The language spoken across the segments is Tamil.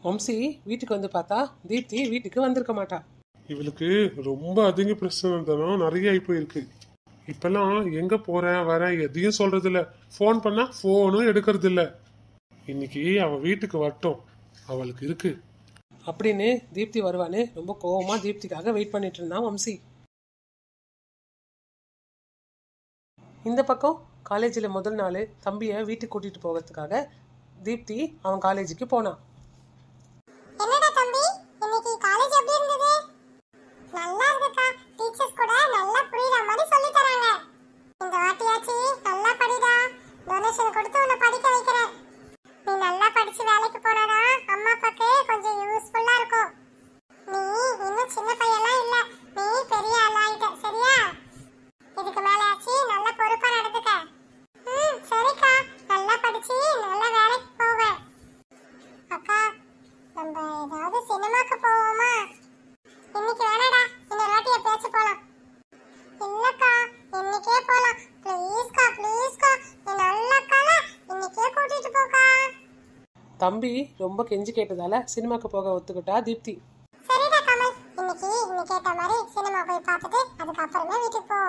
வம்சி வீட்டுக்கு வந்து பார்த்தா தீப்தி வீட்டுக்கு வந்திருக்க மாட்டா இவளுக்கு ரொம்ப அதிக பிரச்சனை தானே நிறைய ஆகி போயிருக்கு இப்பெல்லாம் எங்க போறேன் வரேன் எதையும் சொல்றது இல்ல ஃபோன் பண்ணா ஃபோனும் எடுக்கிறது இல்ல இன்னைக்கு அவ வீட்டுக்கு வரட்டும் அவளுக்கு இருக்கு அப்படின்னு தீப்தி வருவான்னு ரொம்ப கோவமா தீப்திக்காக வெயிட் பண்ணிட்டு இருந்தான் வம்சி இந்த பக்கம் காலேஜில் முதல் நாள் தம்பியை வீட்டுக்கு கூட்டிட்டு போகிறதுக்காக தீப்தி அவன் காலேஜுக்கு போனான் என்னடா தம்பி இன்னைக்கு காலேஜ் எப்படி இருந்தது நல்லா இருக்குக்கா டீச்சர்ஸ் கூட நல்லா புரியுற மாதிரி சொல்லி தராங்க இந்த வாட்டியாச்சு நல்லா படிடா டொனேஷன் கொடுத்து உன்னை படிக்க வைக்கிறேன் நீ நல்லா படிச்சு வேலைக்கு போனாதான் அம்மா அப்பாக்கு கொஞ்சம் யூஸ்ஃபுல்லா இருக்கும் நீ இன்னும் சின்ன பையன்லாம் இல்ல நீ பெரிய ஆளாயிட்ட சரியா இதுக்கு மேலாச்சு நல்ல பொறுப்பா நடந்துக்க ம் சரிக்கா நல்லா படிச்சு நல்ல வேலைக்கு போவேன் அக்கா நம்ம ஏதாவது சினிமாக்கு போவோமா இன்னைக்கு வேணாடா இன்னொரு வாட்டி எப்பயாச்சும் போலாம் இல்லக்கா இன்னைக்கே போலாம் ப்ளீஸ்க்கா ப்ளீஸ்க்கா நீ நல்ல அக்கால இன்னைக்கே கூட்டிட்டு போக்கா தம்பி ரொம்ப கெஞ்சி கேட்டதால சினிமாக்கு போக ஒத்துக்கிட்டா தீப்தி சரிடா கமல் இன்னைக்கு இன்னைக்கு ஏத்த மாதிரி சினிமா போய் பார்த்துட்டு அதுக்கப்புறமே வீட்டுக்கு போ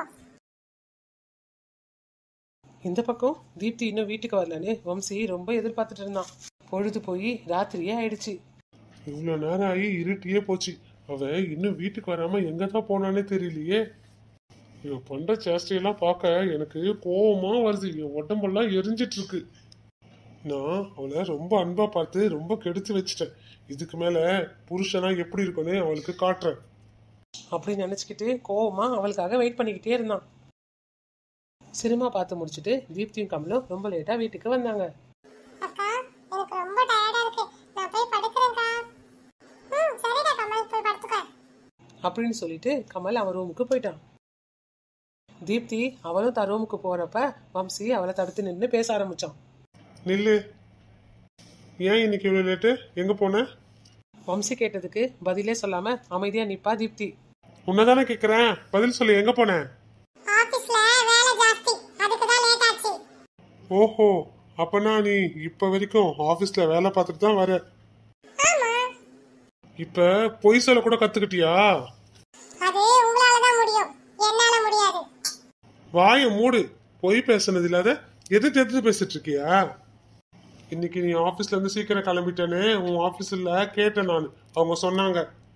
இந்த பக்கம் தீப்தி இன்னும் வீட்டுக்கு வரலன்னு வம்சி ரொம்ப எதிர்பார்த்துட்டு இருந்தான் பொழுது போய் ராத்திரியே ஆயிடுச்சு இவ்வளவு நேரம் ஆகி இருட்டியே போச்சு அவ இன்னும் வீட்டுக்கு வராம எங்க தான் போனானே தெரியலையே இவ பண்ற சேஷ்டையெல்லாம் பார்க்க எனக்கு கோவமா வருது என் உடம்பெல்லாம் எரிஞ்சிட்டு இருக்கு நான் அவளை ரொம்ப அன்பா பார்த்து ரொம்ப கெடுத்து வச்சிட்டேன் இதுக்கு மேல புருஷனா எப்படி இருக்கும்னு அவளுக்கு காட்டுறேன் அப்படின்னு நினச்சிக்கிட்டு கோவமா அவளுக்காக வெயிட் பண்ணிக்கிட்டே இருந்தான் சினிமா பார்த்து முடிச்சுட்டு தீப்தியும் கமலும் ரொம்ப லேட்டாக வீட்டுக்கு வந்தாங்க அக்கா எனக்கு ரொம்ப டயர்டா இருக்கு நான் போய் படுக்கிறேன்க்கா ம் சரிடா கமல் போய் படுத்துக்க அப்படின்னு சொல்லிட்டு கமல் அவன் ரூமுக்கு போயிட்டான் தீப்தி அவளும் தன் ரூமுக்கு போறப்ப வம்சி அவளை தடுத்து நின்று பேச ஆரம்பிச்சான் நில்லு ஏன் இன்னைக்கு இவ்வளவு லேட்டு எங்க போன வம்சி கேட்டதுக்கு பதிலே சொல்லாம அமைதியா நிப்பா தீப்தி உன்னதானே கேக்குறேன் பதில் சொல்லு எங்க போன ஆபீஸ்ல வேலை ஜாஸ்தி அதுக்கு தான் லேட் ஆச்சு ஓஹோ அப்பனா நீ இப்ப வரைக்கும் ஆபீஸ்ல வேலை பார்த்துட்டு தான் வர ஆமா இப்ப பொய் சொல்ல கூட கத்துக்கிட்டியா அது உங்களால தான் முடியும் என்னால முடியாது வாயை மூடு பொய் பேசுனது இல்லாத எதிர்த்து எதிர்த்து பேசிட்டு இருக்கியா இன்னைக்கு நீ ஆபீஸ்ல இருந்து சீக்கிரம் கிளம்பிட்டேன்னு உன் ஆபீஸ்ல கேட்டேன் நான் அவங்க சொன்னாங்க